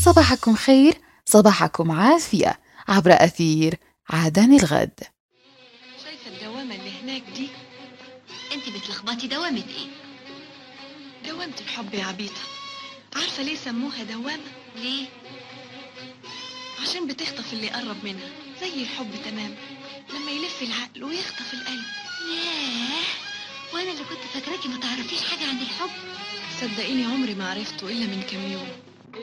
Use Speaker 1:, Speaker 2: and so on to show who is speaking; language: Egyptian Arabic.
Speaker 1: صباحكم خير صباحكم عافية عبر أثير عادن الغد
Speaker 2: شايفة الدوامة اللي هناك دي
Speaker 3: انت بتلخبطي دوامة ايه
Speaker 2: دوامة الحب يا عبيطة عارفة ليه سموها دوامة؟
Speaker 3: ليه
Speaker 2: عشان بتخطف اللي يقرب منها زي الحب تمام لما يلف العقل ويخطف القلب
Speaker 3: ياه وانا اللي كنت فاكراكي ما تعرفيش حاجة عن الحب
Speaker 2: صدقيني عمري ما عرفته إلا من كام يوم